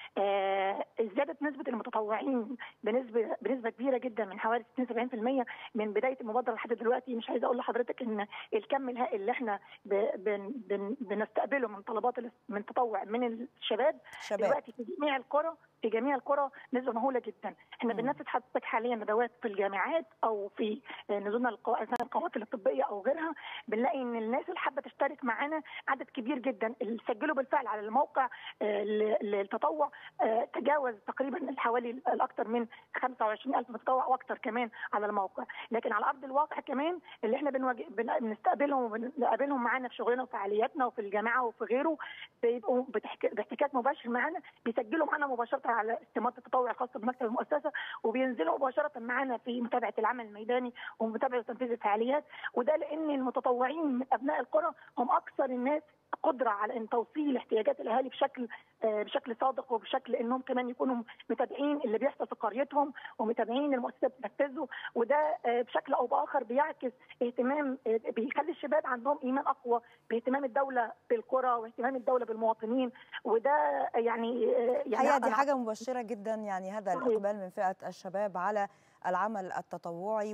G: آه زادت نسبه المتطوعين بنسبه بنسبه كبيره جدا من حوالي 60 70% من بدايه المبادره لحد دلوقتي مش عايزه اقول لحضرتك ان الكم الهائل اللي احنا ب- بن بن بنستقبله من طلبات الاس- من تطوع من الشباب
A: شباب
G: دلوقتي في جميع القرى في جميع القرى نسبه مهوله جدا احنا
A: مم.
G: بننفذ حضرتك حاليا ندوات في الجامعات او في آه، نزولنا القوا- أثناء القوافل الطبيه او غيرها بنلاقي ان الناس اللي حابه تشترك معانا عدد كبير جدا اللي سجلوا بالفعل على الموقع آه، ل- للتطوع آه، تجاوز تقريبا حوالي الاكثر من 25000 متطوع واكثر كمان على الموقع لكن على ارض الواقع كمان اللي احنا بنواجه بن- بنستقبلهم وبنقابلهم معانا في شغلنا وفعالياتنا وفي الجامعه وفي غيره بيبقوا بتحك- باحتكاك مباشر معانا بيسجلوا معانا مباشره على استمارة التطوع الخاصه بمكتب المؤسسه وبينزلوا مباشره معانا في متابعه العمل الميداني ومتابعه تنفيذ الفعاليات وده لان المتطوعين من ابناء القرى هم اكثر الناس قدره على ان توصيل احتياجات الاهالي بشكل آه، بشكل صادق وبشكل انهم كمان يكونوا متابعين اللي بيحصل في قريتهم ومتابعين المؤسسات بتنفذه وده آه، بشكل او باخر بيعكس اهتمام آه، بيخلي الشباب عندهم ايمان اقوى باهتمام الدوله بالقرى واهتمام الدوله بالمواطنين وده يعني آه، يعني
A: الحقيقه دي
G: أنا-
A: حاجه مبشره جدا يعني هذا
G: صحيح.
A: الاقبال من فئه الشباب على العمل التطوعي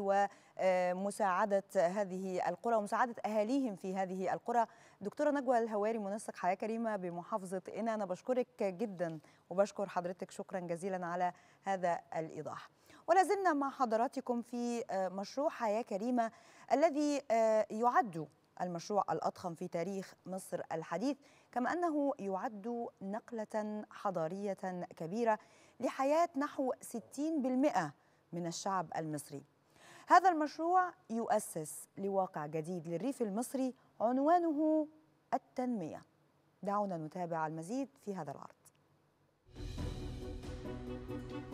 A: ومساعده هذه القرى ومساعده اهاليهم في هذه القرى دكتوره نجوى الهواري منسق حياه كريمه بمحافظه قنا انا بشكرك جدا وبشكر حضرتك شكرا جزيلا على هذا الايضاح ولا زلنا مع حضراتكم في آه، مشروع حياه كريمه الذي آه، يعد المشروع الأضخم في تاريخ مصر الحديث كما أنه يعد نقلة حضارية كبيرة لحياة نحو 60% من الشعب المصري هذا المشروع يؤسس لواقع جديد للريف المصري عنوانه التنمية دعونا نتابع المزيد في هذا العرض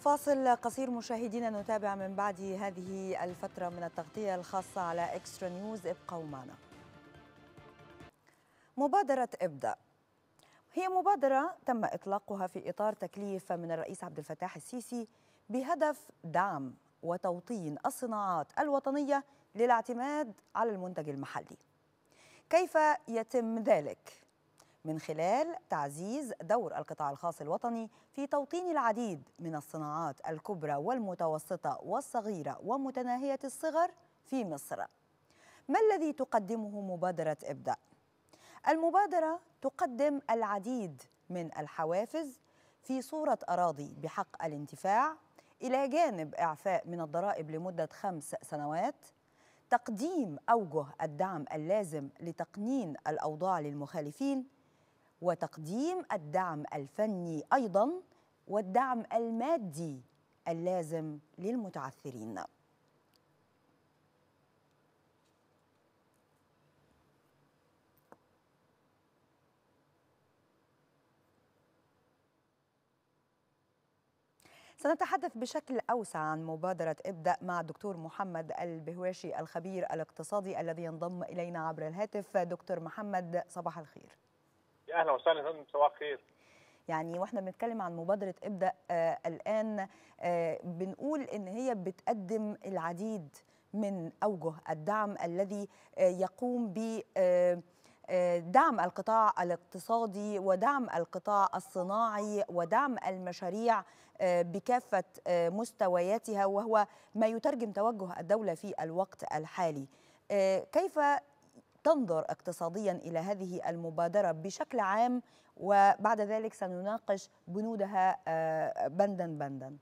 A: فاصل قصير مشاهدينا نتابع من بعد هذه الفترة من التغطية الخاصة على إكسترا نيوز ابقوا معنا مبادرة ابدأ هي مبادرة تم إطلاقها في إطار تكليف من الرئيس عبد الفتاح السيسي بهدف دعم وتوطين الصناعات الوطنية للاعتماد على المنتج المحلي كيف يتم ذلك؟ من خلال تعزيز دور القطاع الخاص الوطني في توطين العديد من الصناعات الكبرى والمتوسطة والصغيرة ومتناهية الصغر في مصر ما الذي تقدمه مبادرة ابدأ؟ المبادرة تقدم العديد من الحوافز في صورة أراضي بحق الانتفاع إلى جانب إعفاء من الضرائب لمدة خمس سنوات تقديم أوجه الدعم اللازم لتقنين الأوضاع للمخالفين وتقديم الدعم الفني أيضا والدعم المادي اللازم للمتعثرين سنتحدث بشكل أوسع عن مبادرة ابدأ مع الدكتور محمد البهواشي الخبير الاقتصادي الذي ينضم إلينا عبر الهاتف دكتور محمد صباح الخير
H: يا اهلا وسهلا يا فندم صباح الخير
A: يعني واحنا بنتكلم عن مبادرة ابدأ آه الآن آه بنقول إن هي بتقدم العديد من أوجه الدعم الذي آه يقوم ب آه آه، دعم القطاع الاقتصادي ودعم القطاع الصناعي ودعم المشاريع آه، بكافة آه، مستوياتها وهو ما يترجم توجه الدولة في الوقت الحالي آه، كيف تنظر اقتصاديا إلى هذه المبادرة بشكل عام وبعد ذلك سنناقش بنودها آه، بندا بندا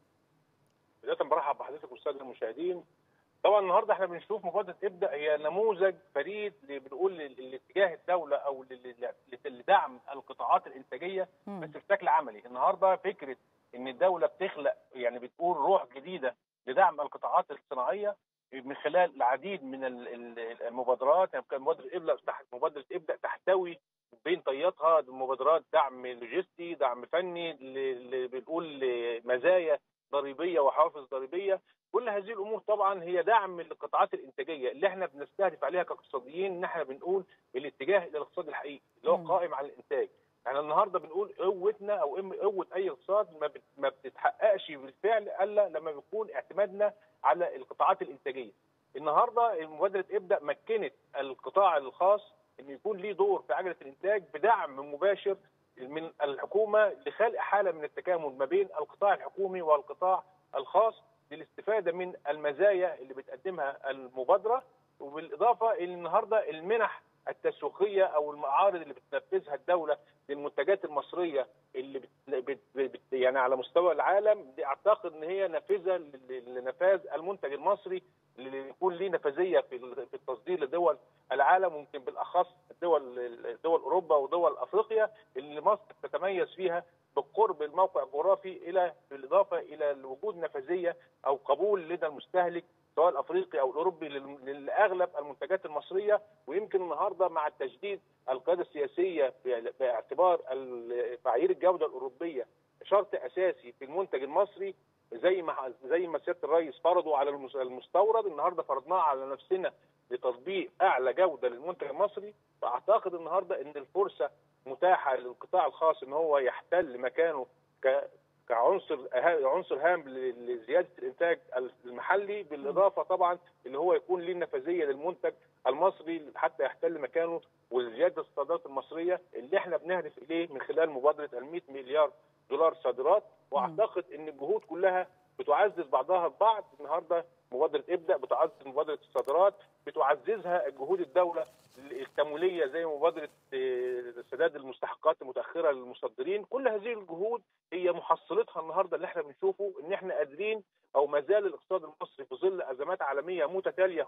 H: بدايه برحب بحضرتك والساده المشاهدين طبعا النهارده احنا بنشوف مبادره ابدا هي نموذج فريد اللي بنقول لل- لاتجاه الدوله او لل- لل- لدعم القطاعات الانتاجيه
A: مم.
H: بس بشكل عملي النهارده فكره ان الدوله بتخلق يعني بتقول روح جديده لدعم القطاعات الصناعيه من خلال العديد من ال- ال- المبادرات يعني كان مبادره ابدا تحت مبادره ابدا تحتوي بين طياتها مبادرات دعم لوجستي دعم فني ل- ل- بنقول مزايا ضريبيه وحوافز ضريبيه كل هذه الامور طبعا هي دعم للقطاعات الانتاجيه اللي احنا بنستهدف عليها كاقتصاديين ان احنا بنقول الاتجاه الى الاقتصاد الحقيقي اللي هو
A: مم.
H: قائم على الانتاج احنا النهارده بنقول قوتنا او إم- قوه اي اقتصاد ما بت- ما بتتحققش بالفعل الا لما بيكون اعتمادنا على القطاعات الانتاجيه النهارده مبادره ابدا مكنت القطاع الخاص ان يكون ليه دور في عجله الانتاج بدعم مباشر من الحكومه لخلق حاله من التكامل ما بين القطاع الحكومي والقطاع الخاص للاستفاده من المزايا اللي بتقدمها المبادره وبالاضافه الى النهارده المنح التسويقيه او المعارض اللي بتنفذها الدوله للمنتجات المصريه اللي بت بت بت يعني على مستوى العالم دي اعتقد ان هي نافذه لل- لنفاذ المنتج المصري اللي يكون ليه نفاذيه في ال- في التصدير لدول العالم ويمكن بالاخص دول دول اوروبا ودول افريقيا اللي مصر تتميز فيها بالقرب الموقع الجغرافي الى بالاضافه الى وجود نفاذيه او قبول لدى المستهلك سواء الافريقي او الاوروبي لل- لاغلب المنتجات المصريه ويمكن النهارده مع التجديد القياده السياسيه ب- باعتبار ال- معايير الجوده الاوروبيه شرط اساسي في المنتج المصري زي ما زي ما سياده الرئيس فرضوا على المس- المستورد النهارده فرضناه على نفسنا لتطبيق اعلى جوده للمنتج المصري فاعتقد النهارده ان الفرصه متاحه للقطاع الخاص ان هو يحتل مكانه ك كعنصر أه- عنصر هام ل- لزياده الانتاج المحلي بالاضافه طبعا اللي هو يكون ليه نفاذيه للمنتج المصري حتى يحتل مكانه وزياده الصادرات المصريه اللي احنا بنهدف اليه من خلال مبادره ال 100 مليار دولار صادرات واعتقد ان الجهود كلها بتعزز بعضها البعض النهارده مبادره ابدا بتعزز مبادره الصادرات بتعززها جهود الدوله التمويليه زي مبادره آه، سداد المستحقات المتاخره للمصدرين كل هذه الجهود هي محصلتها النهارده اللي احنا بنشوفه ان احنا قادرين او ما زال الاقتصاد المصري في ظل ازمات عالميه متتاليه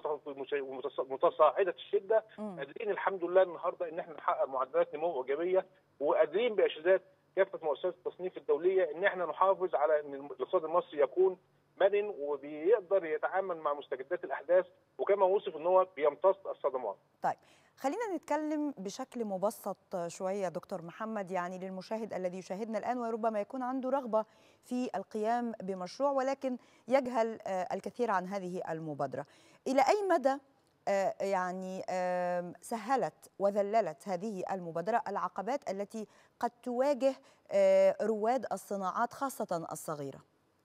H: ومتس- ومتصاعده الشده
A: مم.
H: قادرين الحمد لله النهارده ان احنا نحقق معدلات نمو ايجابيه وقادرين بارشادات كافه مؤسسات التصنيف الدوليه ان احنا نحافظ على ان الاقتصاد المصري يكون مرن وبيقدر يتعامل مع مستجدات الاحداث وكما وصف ان هو بيمتص الصدمات
A: طيب خلينا نتكلم بشكل مبسط شوية دكتور محمد يعني للمشاهد الذي يشاهدنا الآن وربما يكون عنده رغبة في القيام بمشروع ولكن يجهل آه، الكثير عن هذه المبادرة إلى أي مدى آه، يعني آم، سهلت وذللت هذه المبادرة العقبات التي قد تواجه آه، رواد الصناعات خاصة الصغيرة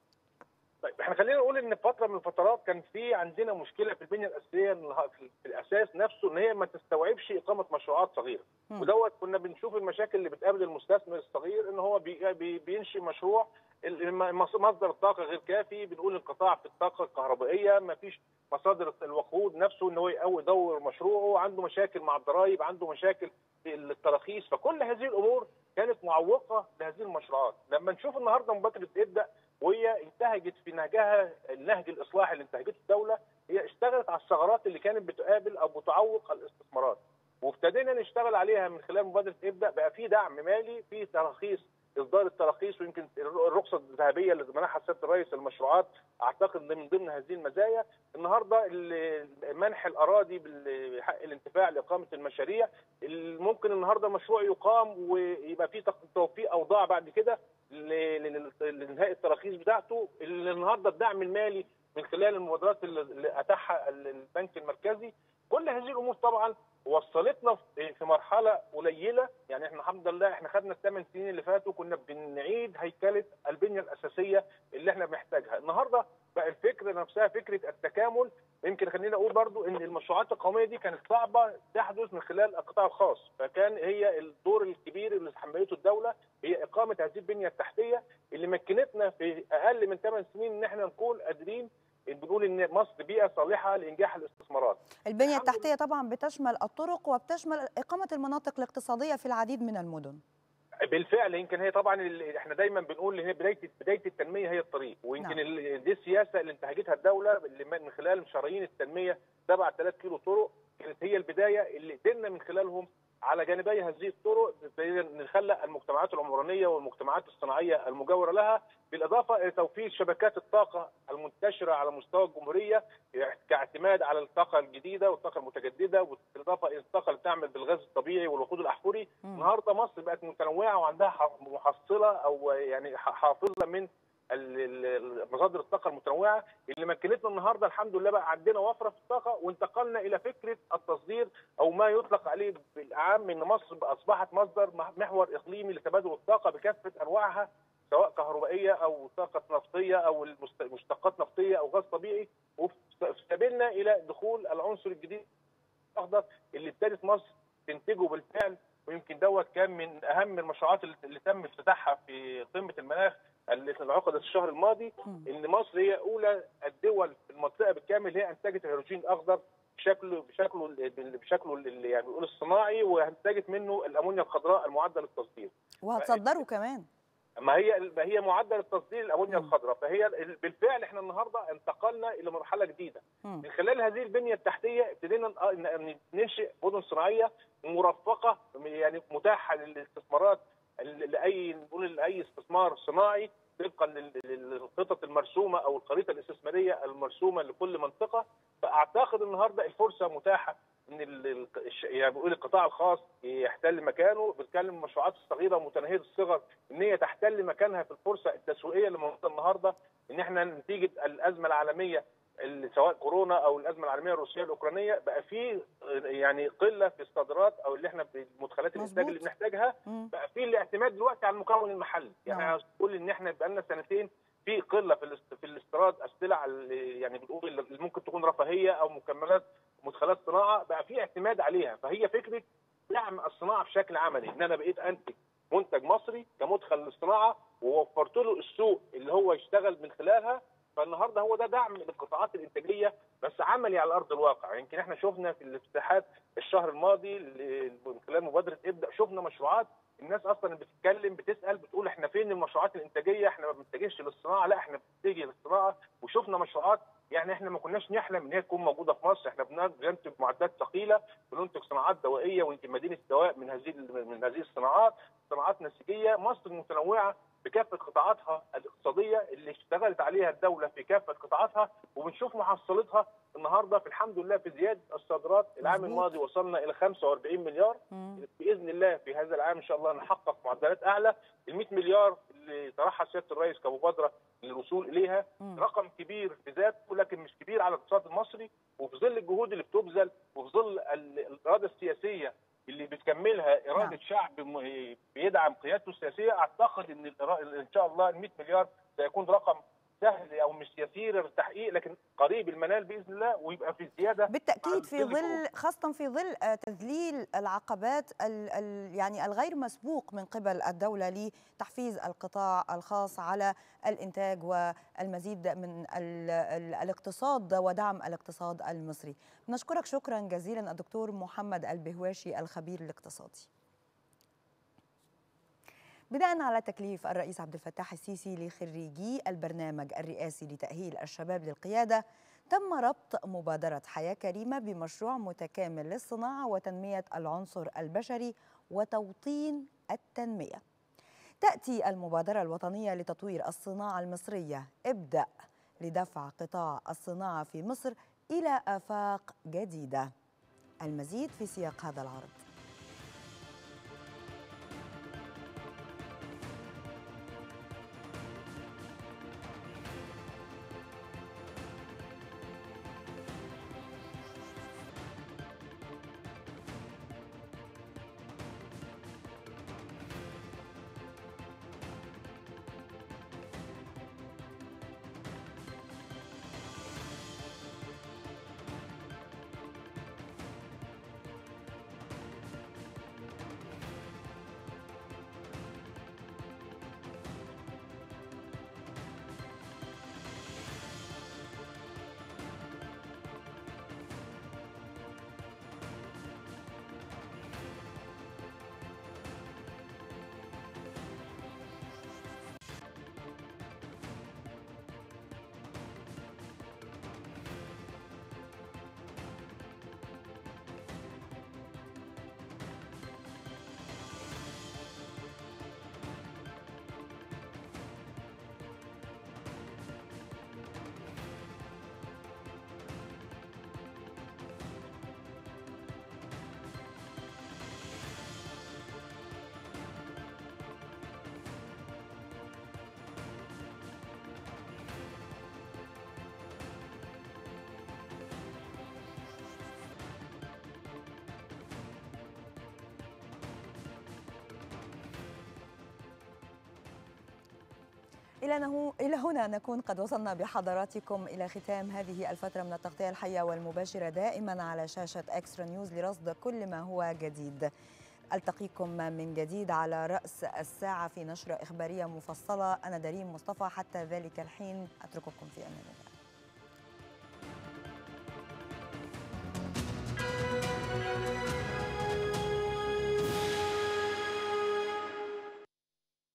H: طيب احنا خلينا نقول ان فتره من الفترات كان في عندنا مشكله في البنيه الاساسيه إنها في في الاساس نفسه ان هي ما تستوعبش اقامه مشروعات صغيره
A: مم.
H: ودوت كنا بنشوف المشاكل اللي بتقابل المستثمر الصغير ان هو بي بي بينشئ مشروع ال- م- مصدر الطاقه غير كافي بنقول انقطاع في الطاقه الكهربائيه ما فيش مصادر الوقود نفسه ان هو يقوي يدور مشروعه عنده مشاكل مع الضرائب عنده مشاكل في التراخيص فكل هذه الامور كانت معوقه لهذه المشروعات لما نشوف النهارده مبادره ابدا وهي انتهجت في نهجها النهج الاصلاحي اللي انتهجته الدوله هي اشتغلت على الثغرات اللي كانت بتقابل او بتعوق الاستثمارات وابتدينا نشتغل عليها من خلال مبادره ابدا بقى في دعم مالي في تراخيص اصدار التراخيص ويمكن الرخصه الذهبيه اللي منحها سياده الرئيس للمشروعات اعتقد إن من ضمن هذه المزايا النهارده ال- منح الاراضي بحق الانتفاع لاقامه المشاريع ال- ممكن النهارده مشروع يقام ويبقى في تق- توفيق اوضاع بعد كده ل- ل- لانهاء التراخيص بتاعته اللي النهارده الدعم المالي من خلال المبادرات اللي- اللي اتاحها ال- البنك المركزي كل هذه الامور طبعا وصلتنا في في مرحله قليله يعني احنا الحمد لله احنا خدنا الثمان سنين اللي فاتوا كنا بنعيد هيكله البنيه الاساسيه اللي احنا بنحتاجها النهارده بقى الفكره نفسها فكره التكامل يمكن خلينا اقول برضو ان المشروعات القوميه دي كانت صعبه تحدث من خلال القطاع الخاص فكان هي الدور الكبير اللي تحملته الدوله هي اقامه هذه البنيه التحتيه اللي مكنتنا في اقل من 8 سنين ان احنا نكون قادرين بنقول ان مصر بيئه صالحه لانجاح الاستثمارات
A: البنية
H: الحمد
A: التحتية طبعا بتشمل الطرق وبتشمل إقامة المناطق الاقتصادية في العديد من المدن
H: بالفعل يمكن هي طبعا ال- احنا دايما بنقول ان هي بدايه بدايه التنميه هي الطريق ويمكن
A: نعم.
H: ال- دي السياسه اللي انتهجتها الدوله اللي من خلال شرايين التنميه 7000 كيلو طرق كانت هي البدايه اللي قدرنا من خلالهم على جانبي هذه الطرق ابتدينا نخلق المجتمعات العمرانيه والمجتمعات الصناعيه المجاوره لها بالاضافه الى توفير شبكات الطاقه المنتشره على مستوى الجمهوريه كاعتماد على الطاقه الجديده والطاقه المتجدده بالاضافه الى الطاقه اللي بتعمل بالغاز الطبيعي والوقود الاحفوري
A: مم.
H: النهارده مصر بقت متنوعه وعندها ح- محصله او يعني ح- حافظه من ال- ال- مصادر الطاقه المتنوعه اللي مكنتنا النهارده الحمد لله بقى عندنا وفره في الطاقه وانتقلنا الى فكره التصدير او ما يطلق عليه بالاعام ان مصر بقى اصبحت مصدر مح- محور اقليمي لتبادل الطاقه بكافه انواعها سواء كهربائيه او طاقه نفطيه او المست- مشتقات نفطيه او غاز طبيعي وفي سبيلنا الى دخول العنصر الجديد الاخضر اللي ابتدت مصر تنتجه بالفعل ويمكن دوت كان من اهم المشروعات اللي اللي تم افتتاحها في قمه المناخ اللي انعقدت الشهر الماضي
A: مم.
H: ان مصر هي اولى الدول في المنطقه بالكامل هي انتجت الهيدروجين الاخضر بشكله بشكله بشكله اللي يعني بنقول الصناعي وانتجت منه الامونيا الخضراء المعدل للتصدير
A: وهتصدروا كمان
H: ما هي ما هي معدل التصدير الامونيا
A: مم.
H: الخضراء فهي ال- بالفعل احنا النهارده انتقلنا الى مرحله جديده
A: مم.
H: من خلال هذه البنيه التحتيه ابتدينا ن- ن- ننشئ مدن صناعيه مرفقه يعني متاحه للاستثمارات ال- لاي نقول لاي استثمار صناعي طبقا لل- للخطط المرسومه او الخريطه الاستثماريه المرسومه لكل منطقه فاعتقد النهارده الفرصه متاحه ان ال- ال- الش- يعني بقول القطاع الخاص يحتل مكانه بنتكلم المشروعات الصغيره متناهيه الصغر ان هي تحتل مكانها في الفرصه التسويقيه اللي موجوده النهارده ان احنا نتيجه الازمه العالميه اللي سواء كورونا او الازمه العالميه الروسيه الاوكرانيه بقى في يعني قله في الصادرات او اللي احنا بمدخلات الانتاج اللي
A: مظبوط.
H: بنحتاجها
A: مم.
H: بقى في الاعتماد دلوقتي على المكون المحلي يعني
A: نعم.
H: عاوز اقول ان احنا بقى لنا سنتين في قله في الاست- في الاستيراد السلع اللي يعني بنقول اللي ممكن تكون رفاهيه او مكملات مدخلات صناعه بقى في اعتماد عليها فهي فكره دعم الصناعه بشكل عملي ان انا بقيت انتج منتج مصري كمدخل للصناعه ووفرت له السوق اللي هو يشتغل من خلالها فالنهارده هو ده دعم للقطاعات الانتاجيه بس عملي على ارض الواقع يمكن احنا شفنا في الافتتاحات الشهر الماضي ل- من خلال مبادره ابدا شفنا مشروعات الناس اصلا بتتكلم بتسال بتقول احنا فين المشروعات الانتاجيه احنا ما بنتجهش للصناعه لا احنا بنتجه للصناعه وشفنا مشروعات يعني احنا ما كناش نحلم ان هي تكون موجوده في مصر احنا بننتج معدات ثقيله بننتج صناعات دوائيه ويمكن مدينه دواء من هذه من هذه الصناعات صناعات نسيجيه مصر متنوعه بكافه قطاعاتها الاقتصاديه اللي اشتغلت عليها الدوله في كافه قطاعاتها وبنشوف محصلتها النهارده في الحمد لله في زياده الصادرات العام
A: مظبوط.
H: الماضي وصلنا الى 45 مليار
A: مم.
H: باذن الله في هذا العام ان شاء الله نحقق معدلات اعلى ال 100 مليار اللي طرحها سياده الرئيس كمبادره للوصول اليها
A: مم.
H: رقم كبير في ذاته لكن مش كبير على الاقتصاد المصري وفي ظل الجهود اللي بتبذل وفي ظل ال- الاراده السياسيه اللي بتكملها اراده
A: نعم.
H: شعب م- بيدعم قيادته السياسيه اعتقد ان الإرا- ان شاء الله ال 100 مليار سيكون رقم سهل او مش يسير التحقيق لكن قريب المنال باذن الله ويبقى في زياده
A: بالتاكيد في
H: ظل
A: ظل خاصه في ظل آه، تذليل العقبات ال ال يعني الغير مسبوق من قبل الدوله لتحفيز القطاع الخاص على الانتاج والمزيد من ال ال الاقتصاد ودعم الاقتصاد المصري. نشكرك شكرا جزيلا الدكتور محمد البهواشي الخبير الاقتصادي. بناء على تكليف الرئيس عبد الفتاح السيسي لخريجي البرنامج الرئاسي لتأهيل الشباب للقيادة تم ربط مبادرة حياة كريمة بمشروع متكامل للصناعة وتنمية العنصر البشري وتوطين التنمية. تأتي المبادرة الوطنية لتطوير الصناعة المصرية ابدأ لدفع قطاع الصناعة في مصر إلى آفاق جديدة. المزيد في سياق هذا العرض. إلى نهو إلى هنا نكون قد وصلنا بحضراتكم إلى ختام هذه الفترة من التغطية الحية والمباشرة دائما على شاشة إكسترا نيوز لرصد كل ما هو جديد ألتقيكم من جديد على رأس الساعة في نشرة إخبارية مفصلة أنا دريم مصطفى حتى ذلك الحين أترككم في أمان الله